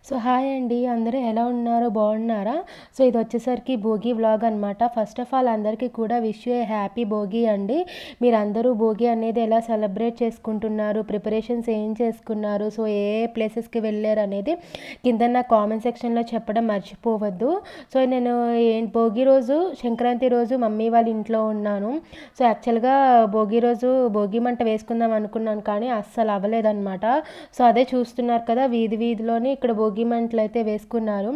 so hi అండి అందరూ ఎలా ఉన్నారు బాగున్నారా సో ఇది వచ్చేసరికి భోగి వ్లాగ్ అనమాట ఫస్ట్ ఆఫ్ ఆల్ అందరికీ కూడా విష్ ఏ హ్యాపీ భోగి అండి మీరు అందరూ భోగి అనేది ఎలా సెలబ్రేట్ చేసుకుంటున్నారు ప్రిపరేషన్స్ ఏం చేసుకున్నారు సో ఏ ఏ ప్లేసెస్కి వెళ్ళారు అనేది కింద నా కామెంట్ సెక్షన్లో చెప్పడం మర్చిపోవద్దు సో నేను ఏ- భోగి రోజు సంక్రాంతి రోజు మమ్మీ వాళ్ళ ఇంట్లో ఉన్నాను సో యాక్చువల్గా భోగి రోజు భోగి మంట వేసుకుందాం అనుకున్నాను కానీ అస్సలు అవ్వలేదన్నమాట సో అదే చూస్తున్నారు కదా వీధి వీధిలోని ఇక్కడ భోగి మంటలు అయితే వేసుకున్నారు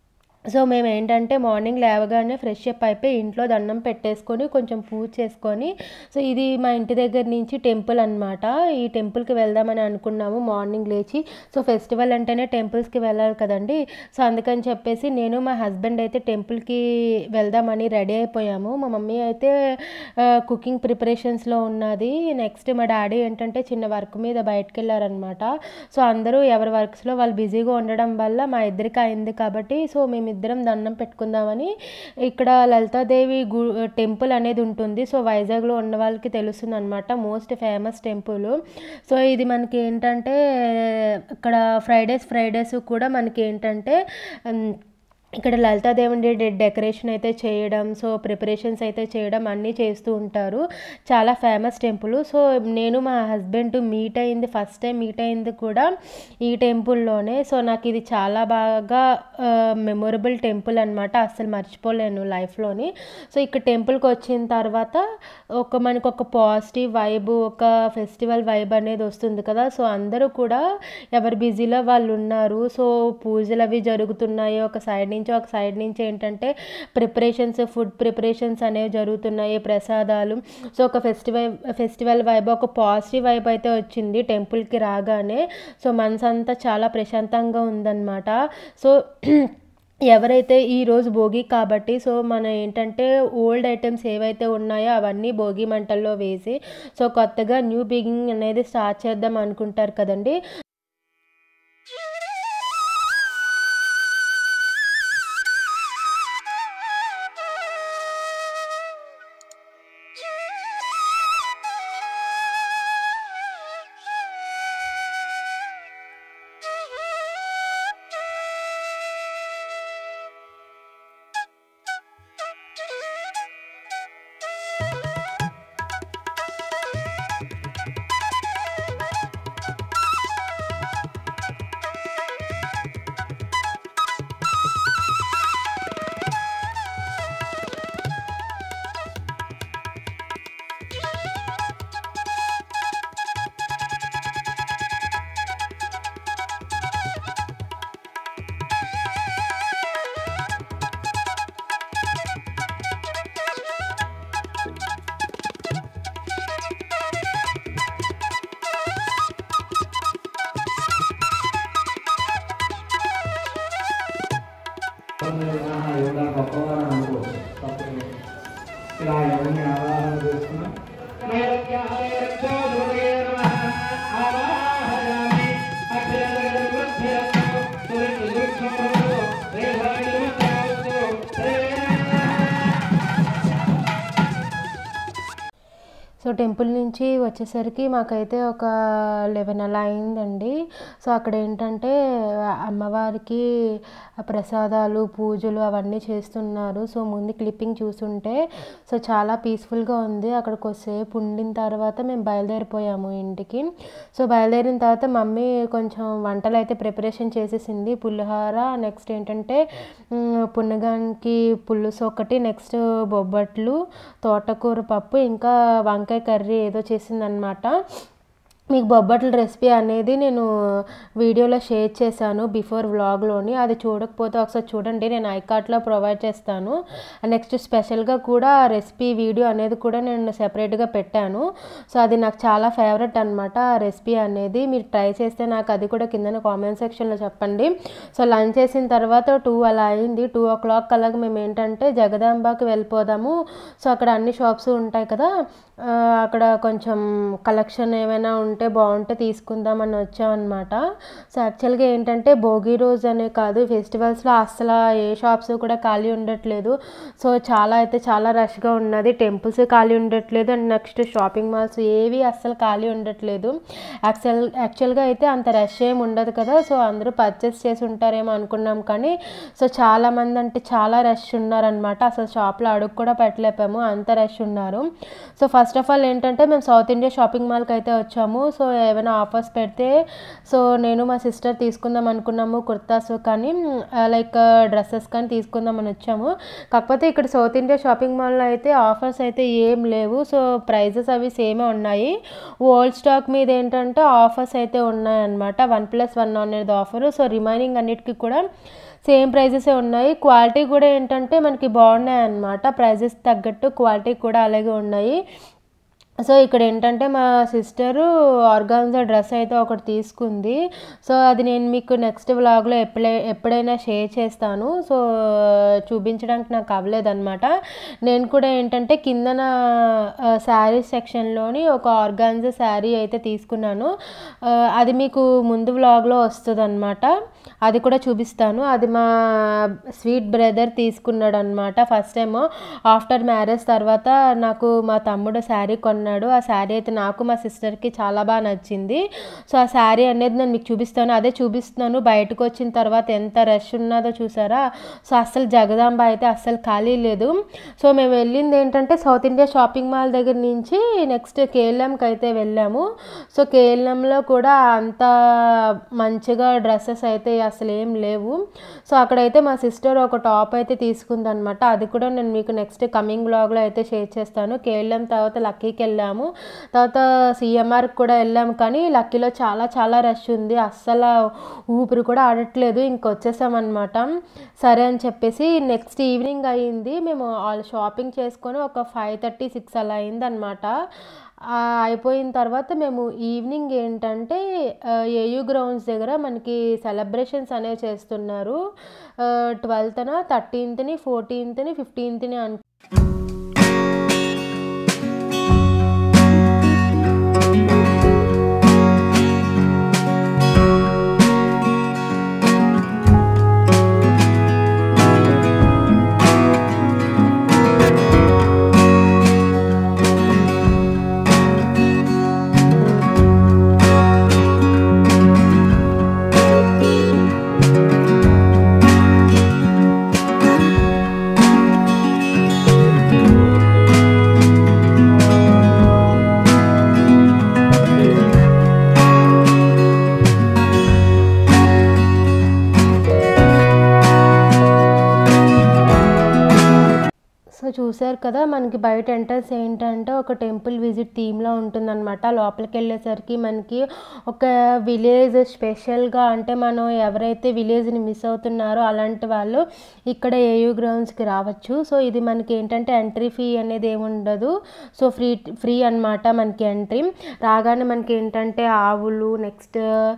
సో మేము ఏంటంటే మార్నింగ్ లేవగానే ఫ్రెష్ అప్ అయిపోయి ఇంట్లో దండం పెట్టేసుకొని కొంచెం పూజ చేసుకొని సో ఇది మా ఇంటి దగ్గర నుంచి టెంపుల్ అనమాట ఈ టెంపుల్కి వెళ్దామని అనుకున్నాము మార్నింగ్ లేచి సో ఫెస్టివల్ అంటేనే టెంపుల్స్కి వెళ్ళాలి కదండి సో అందుకని చెప్పేసి నేను మా హస్బెండ్ అయితే టెంపుల్కి వెళ్దామని రెడీ అయిపోయాము మా మమ్మీ అయితే కుకింగ్ ప్రిపరేషన్స్లో ఉన్నది నెక్స్ట్ మా డాడీ ఏంటంటే చిన్న వర్క్ మీద బయటకు వెళ్ళారనమాట సో అందరూ ఎవరి వర్క్స్లో వాళ్ళు బిజీగా ఉండడం వల్ల మా ఇద్దరికి అయింది కాబట్టి సో మేమిద్దరం దండం పెట్టుకుందామని ఇక్కడ లలితాదేవి గు టెంపుల్ అనేది ఉంటుంది సో వైజాగ్లో ఉన్న వాళ్ళకి తెలుస్తుంది అనమాట మోస్ట్ ఫేమస్ టెంపుల్ సో ఇది మనకి ఏంటంటే ఇక్కడ ఫ్రైడేస్ ఫ్రైడేస్ కూడా మనకి ఏంటంటే ఉమ్, ఇక్కడ లలితాదేవుని డె- డెకరేషన్ అయితే చేయడం సో ప్రిపరేషన్స్ అయితే చేయడం అన్నీ చేస్తూ ఉంటారు చాలా ఫేమస్ టెంపుల్ సో నేను మా హస్బెండ్ మీట్ అయింది ఫస్ట్ టైం మీట్ అయింది కూడా ఈ టెంపుల్లోనే సో నాకు ఇది చాలా బాగా మెమొరబుల్ టెంపుల్ అనమాట అస్సలు మర్చిపోలేను లైఫ్లోని సో ఇక్కడ టెంపుల్కి వచ్చిన తర్వాత ఒక మనకు ఒక పాజిటివ్ వైబ్ ఒక ఫెస్టివల్ వైబ్ అనేది వస్తుంది కదా సో అందరూ కూడా ఎవరి బిజీలో వాళ్ళు ఉన్నారు సో పూజలు అవి జరుగుతున్నాయి ఒక సైడ్ నుంచి ఒక సైడ్ నుంచి ఏంటంటే ప్రిపరేషన్స్ ఫుడ్ ప్రిపరేషన్స్ అనేవి జరుగుతున్నాయి ప్రసాదాలు సో ఒక ఫెస్టివల్ ఫెస్టివల్ వైబ్ ఒక పాజిటివ్ వైబ్ అయితే వచ్చింది టెంపుల్కి రాగానే సో మనసు అంతా చాలా ప్రశాంతంగా ఉందన్నమాట సో ఎవరైతే ఈ రోజు భోగి కాబట్టి సో మన ఏంటంటే ఓల్డ్ ఐటమ్స్ ఏవైతే ఉన్నాయో అవన్నీ భోగి మంటల్లో వేసి సో కొత్తగా న్యూ బిగినింగ్ అనేది స్టార్ట్ చేద్దాం అనుకుంటారు కదండి ఇలా గొప్పవారు అనుకోవచ్చు తప్పదు ఇలా ఎవరిని ఆరాధన చేసుకున్నా సో టెంపుల్ నుంచి వచ్చేసరికి మాకైతే ఒక లెవెన్ అలా అయిందండి సో అక్కడ ఏంటంటే అమ్మవారికి ప్రసాదాలు పూజలు అవన్నీ చేస్తున్నారు సో ముందు క్లిప్పింగ్ చూసుంటే సో చాలా పీస్ఫుల్గా ఉంది అక్కడ కొద్దిసేపు ఉండిన తర్వాత మేము బయలుదేరిపోయాము ఇంటికి సో బయలుదేరిన తర్వాత మమ్మీ కొంచెం వంటలు అయితే ప్రిపరేషన్ చేసేసింది పులిహోర నెక్స్ట్ ఏంటంటే మ్, పున్నగానికి పులుసు ఒకటి నెక్స్ట్ బొబ్బట్లు తోటకూర పప్పు ఇంకా వంకాయ కర్రీ ఏదో చేసిందనమాట మీకు బొబ్బట్ల రెసిపీ అనేది నేను వీడియోలో షేర్ చేశాను బిఫోర్ వ్లాగ్లోని అది చూడకపోతే ఒకసారి చూడండి నేను ఐకార్ట్లో ప్రొవైడ్ చేస్తాను నెక్స్ట్ స్పెషల్గా కూడా రెసిపీ వీడియో అనేది కూడా నేను సెపరేట్గా పెట్టాను సో అది నాకు చాలా ఫేవరెట్ అనమాట ఆ రెసిపీ అనేది మీరు ట్రై చేస్తే నాకు అది కూడా కింద కామెంట్ సెక్షన్లో చెప్పండి సో లంచ్ చేసిన తర్వాత టూ అలా అయింది టూ ఓ క్లాక్ అలాగ మేము ఏంటంటే జగదాంబకి వెళ్ళిపోదాము సో అక్కడ అన్ని షాప్స్ ఉంటాయి కదా ఆ, అక్కడ కొంచెం కలెక్షన్ ఏమైనా ఉంటే ఉంటే బాగుంటే తీసుకుందామని వచ్చామన్నమాట సో యాక్చువల్గా ఏంటంటే భోగి రోజు అనే కాదు ఫెస్టివల్స్లో అస్సలు ఏ షాప్స్ కూడా ఖాళీ ఉండట్లేదు సో చాలా అయితే చాలా రష్గా ఉన్నది టెంపుల్స్ ఖాళీ ఉండట్లేదు అండ్ నెక్స్ట్ షాపింగ్ మాల్స్ ఏవి అస్సలు ఖాళీ ఉండట్లేదు యాక్చువల్ యాక్చువల్గా అయితే అంత రష్ ఏమి ఉండదు కదా సో అందరూ పర్చేస్ చేసి ఉంటారేమో అనుకున్నాం కానీ సో చాలా మంది అంటే చాలా రష్ ఉన్నారనమాట అసలు షాప్లో అడుగు కూడా పెట్టలేపాము అంత రష్ ఉన్నారు సో ఫస్ట్ ఆఫ్ ఆల్ ఏంటంటే మేము సౌత్ ఇండియా షాపింగ్ మాల్కి అయితే వచ్చాము సో ఏమైనా ఆఫర్స్ పెడితే సో నేను మా సిస్టర్ తీసుకుందాం అనుకున్నాము కుర్తాస్ కానీ లైక్ డ్రెస్సెస్ కానీ తీసుకుందామని వచ్చాము కాకపోతే ఇక్కడ సౌత్ ఇండియా షాపింగ్ మాల్లో అయితే ఆఫర్స్ అయితే ఏం లేవు సో ప్రైజెస్ అవి సేమే ఉన్నాయి ఓల్డ్ స్టాక్ మీద ఏంటంటే ఆఫర్స్ అయితే ఉన్నాయన్నమాట వన్ ప్లస్ వన్ అనేది ఆఫర్ సో రిమైనింగ్ అన్నిటికీ కూడా సేమ్ ప్రైజెసే ఉన్నాయి క్వాలిటీ కూడా ఏంటంటే మనకి బాగున్నాయి అన్నమాట ప్రైజెస్ తగ్గట్టు క్వాలిటీ కూడా అలాగే ఉన్నాయి సో ఇక్కడ ఏంటంటే మా సిస్టరు ఆర్గాన్జా డ్రెస్ అయితే ఒకటి తీసుకుంది సో అది నేను మీకు నెక్స్ట్ వ్లాగ్లో ఎప్పుడై ఎప్పుడైనా షేర్ చేస్తాను సో చూపించడానికి నాకు అవ్వలేదన్నమాట నేను కూడా ఏంటంటే కిందన శారీస్ సెక్షన్లోని ఒక ఆర్గాన్జా శారీ అయితే తీసుకున్నాను ఆ, అది మీకు ముందు వ్లాగ్లో వస్తుంది అనమాట అది కూడా చూపిస్తాను అది మా స్వీట్ బ్రదర్ తీసుకున్నాడు అనమాట ఫస్ట్ టైం ఆఫ్టర్ మ్యారేజ్ తర్వాత నాకు మా తమ్ముడు శారీ కొన్నాడు ఆ శారీ అయితే నాకు మా సిస్టర్కి చాలా బాగా నచ్చింది సో ఆ శారీ అనేది నేను మీకు చూపిస్తాను అదే చూపిస్తున్నాను బయటకు వచ్చిన తర్వాత ఎంత రష్ ఉన్నదో చూసారా సో అస్సలు జగదాంబ అయితే అస్సలు ఖాళీ లేదు సో మేము వెళ్ళింది ఏంటంటే సౌత్ ఇండియా షాపింగ్ మాల్ దగ్గర నుంచి నెక్స్ట్ కేఎల్ఎంకి అయితే వెళ్ళాము సో కేఎల్ఎంలో కూడా అంత మంచిగా డ్రెస్సెస్ అయితే అసలు ఏం లేవు సో అక్కడైతే మా సిస్టర్ ఒక టాప్ అయితే తీసుకుందనమాట అది కూడా నేను మీకు నెక్స్ట్ కమింగ్ బ్లాగ్లో అయితే షేర్ చేస్తాను కేఎల్ఎం తర్వాత లక్కీకి వెళ్ళాము తర్వాత సిఎంఆర్కి కూడా వెళ్ళాము కానీ లక్కీలో చాలా చాలా రష్ ఉంది అస్సలు ఊపిరి కూడా ఆడట్లేదు ఇంకొచ్చేసామన్నమాట సరే అని చెప్పేసి నెక్స్ట్ ఈవినింగ్ అయ్యింది మేము ఆల్ షాపింగ్ చేసుకొని ఒక ఫైవ్ థర్టీ సిక్స్ అలా అయిందనమాట ఆ, అయిపోయిన తర్వాత మేము ఈవినింగ్ ఏంటంటే ఏయూ గ్రౌండ్స్ దగ్గర మనకి సెలబ్రేషన్స్ అనేవి చేస్తున్నారు ట్వెల్త్న థర్టీన్త్ని ఫోర్టీన్త్ని ఫిఫ్టీన్త్ని అను సో చూసారు కదా మనకి బయట ఎంట్రన్స్ ఏంటంటే ఒక టెంపుల్ విజిట్ థీమ్లో ఉంటుందన్నమాట లోపలికి వెళ్ళేసరికి మనకి ఒక విలేజ్ స్పెషల్గా అంటే మనం ఎవరైతే విలేజ్ని మిస్ అవుతున్నారో అలాంటి వాళ్ళు ఇక్కడ ఏయూ గ్రౌండ్స్కి రావచ్చు సో ఇది మనకి ఏంటంటే ఎంట్రీ ఫీ అనేది ఏమి ఉండదు సో ఫ్రీ ఫ్రీ అన్నమాట మనకి ఎంట్రీ రాగానే మనకి ఏంటంటే ఆవులు నెక్స్ట్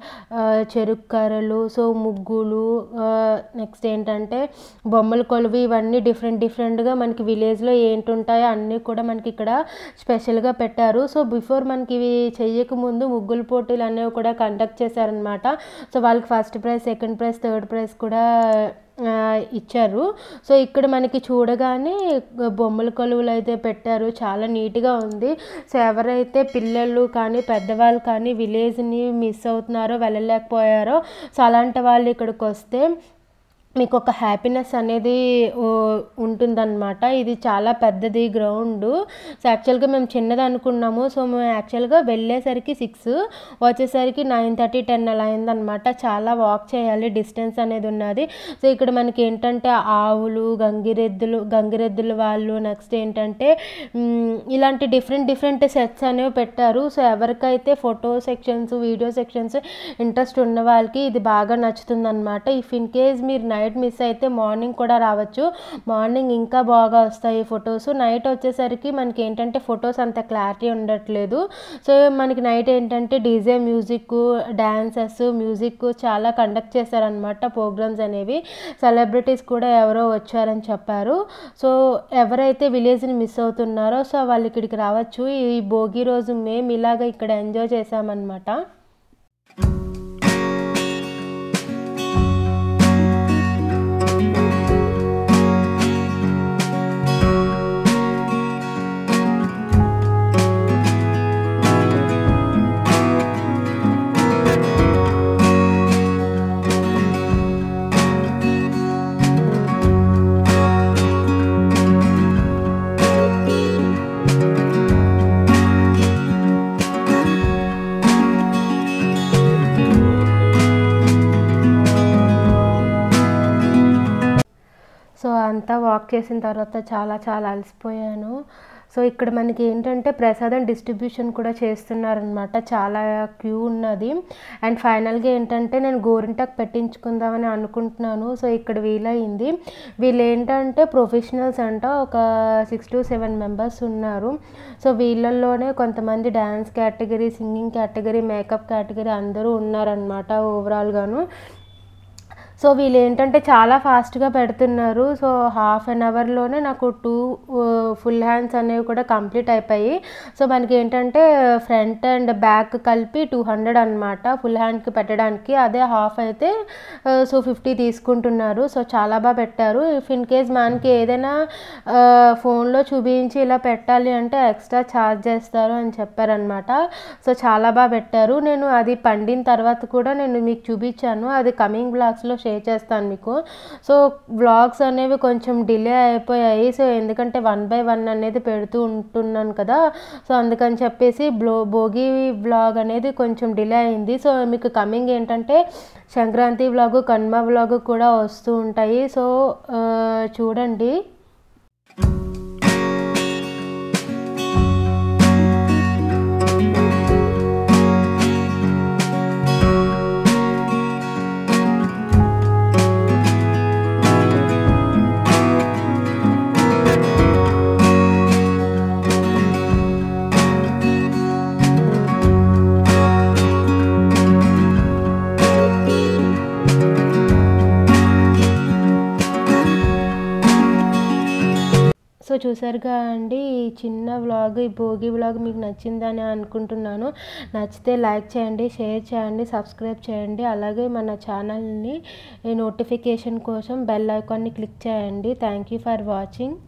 చెరుకు కర్రలు సో ముగ్గులు నెక్స్ట్ ఏంటంటే బొమ్మల కొలువు ఇవన్నీ డిఫరెంట్ డిఫరెంట్గా మనకి విలేజ్లో ఏంటి ఉంటాయో అన్నీ కూడా మనకి ఇక్కడ స్పెషల్గా పెట్టారు సో బిఫోర్ మనకి ఇవి చెయ్యక ముందు ముగ్గుల పోటీలు అనేవి కూడా కండక్ట్ చేశారనమాట సో వాళ్ళకి first prize second prize third prize కూడా ఆ, ఇచ్చారు సో ఇక్కడ మనకి చూడగానే బొమ్మల కొలువులు అయితే పెట్టారు చాలా నీట్గా ఉంది సో ఎవరైతే పిల్లలు కానీ పెద్దవాళ్ళు కానీ విలేజ్ని మిస్ అవుతున్నారో వెళ్ళలేకపోయారో సో అలాంటి వాళ్ళు ఇక్కడికి వస్తే మీకు ఒక హ్యాపీనెస్ అనేది ఓ- ఉంటుందన్నమాట ఇది చాలా పెద్దది గ్రౌండ్ సో యాక్చువల్గా మేము చిన్నది అనుకున్నాము సో మేము యాక్చువల్గా వెళ్ళేసరికి సిక్స్ వచ్చేసరికి నైన్ థర్టీ టెన్ అలా అయిందనమాట చాలా వాక్ చేయాలి డిస్టెన్స్ అనేది ఉన్నది సో ఇక్కడ మనకి ఏంటంటే ఆవులు గంగిరెద్దులు గంగిరెద్దుల వాళ్ళు నెక్స్ట్ ఏంటంటే మ్, ఇలాంటి డిఫరెంట్ డిఫరెంట్ సెట్స్ అనేవి పెట్టారు సో ఎవరికైతే photo sections video sections interest ఉన్న వాళ్ళకి ఇది బాగా నచ్చుతుంది అనమాట ఇఫ్ ఇన్ కేస్ మీరు నైట్ నైట్ మిస్ అయితే మార్నింగ్ కూడా రావచ్చు మార్నింగ్ ఇంకా బాగా వస్తాయి ఫొటోస్ నైట్ వచ్చేసరికి మనకి ఏంటంటే ఫొటోస్ అంత క్లారిటీ ఉండట్లేదు సో మనకి నైట్ ఏంటంటే డీజే మ్యూజిక్ డ్యాన్సెస్ మ్యూజిక్ చాలా కండక్ట్ చేశారనమాట ప్రోగ్రామ్స్ అనేవి సెలబ్రిటీస్ కూడా ఎవరో వచ్చారని చెప్పారు సో ఎవరైతే విలేజ్ని మిస్ అవుతున్నారో సో వాళ్ళు ఇక్కడికి రావచ్చు ఈ భోగి రోజు మేము ఇలాగ ఇక్కడ ఎంజాయ్ చేసామన్నమాట సో అంతా వాక్ చేసిన తర్వాత చాలా చాలా అలసిపోయాను సో ఇక్కడ మనకి ఏంటంటే ప్రసాదం డిస్ట్రిబ్యూషన్ కూడా చేస్తున్నారనమాట చాలా క్యూ ఉన్నది అండ్ ఫైనల్గా ఏంటంటే నేను గోరింటాకు పెట్టించుకుందామని అనుకుంటున్నాను సో ఇక్కడ వీలైంది వీళ్ళు ఏంటంటే ప్రొఫెషనల్స్ అంట ఒక సిక్స్ టు సెవెన్ మెంబర్స్ ఉన్నారు సో వీళ్ళల్లోనే కొంతమంది dance category singing category makeup category అందరూ ఉన్నారనమాట ఓవరాల్గాను సో వీళ్ళు ఏంటంటే చాలా ఫాస్ట్గా పెడుతున్నారు సో హాఫ్ అన్ అవర్లోనే నాకు టూ ఫుల్ హ్యాండ్స్ అనేవి కూడా కంప్లీట్ అయిపోయి సో మనకి ఏంటంటే ఫ్రంట్ అండ్ బ్యాక్ కలిపి టూ హండ్రెడ్ అనమాట ఫుల్ హ్యాండ్కి పెట్టడానికి అదే హాఫ్ అయితే సో ఫిఫ్టీ తీసుకుంటున్నారు సో చాలా బాగా పెట్టారు ఇఫ్ ఇన్ కేస్ మనకి ఏదైనా ఫోన్లో చూపించి ఇలా పెట్టాలి అంటే ఎక్స్ట్రా ఛార్జ్ చేస్తారు అని చెప్పారనమాట సో చాలా బాగా పెట్టారు నేను అది పండిన తర్వాత కూడా నేను మీకు చూపించాను అది కమింగ్ బ్లాగ్స్లో షేర్ చేస్తాను మీకు సో వ్లాగ్స్ అనేవి కొంచెం డిలే అయిపోయాయి సో ఎందుకంటే వన్ బై వన్ అనేది పెడుతూ ఉంటున్నాను కదా సో అందుకని చెప్పేసి బ్లో భోగి వ్లాగ్ అనేది కొంచెం డిలే అయింది సో మీకు కమింగ్ ఏంటంటే సంక్రాంతి వ్లాగు కన్మ వ్లాగు కూడా వస్తూ ఉంటాయి సో ఆ, చూడండి సో చూసారుగా అండి ఈ చిన్న వ్లాగ్ ఈ భోగి వ్లాగ్ మీకు నచ్చిందని అనుకుంటున్నాను నచ్చితే లైక్ చేయండి షేర్ చేయండి సబ్స్క్రైబ్ చేయండి అలాగే మన ఛానల్ని నోటిఫికేషన్ కోసం బెల్ ఐకాన్ని క్లిక్ చేయండి థ్యాంక్ యూ ఫర్ వాచింగ్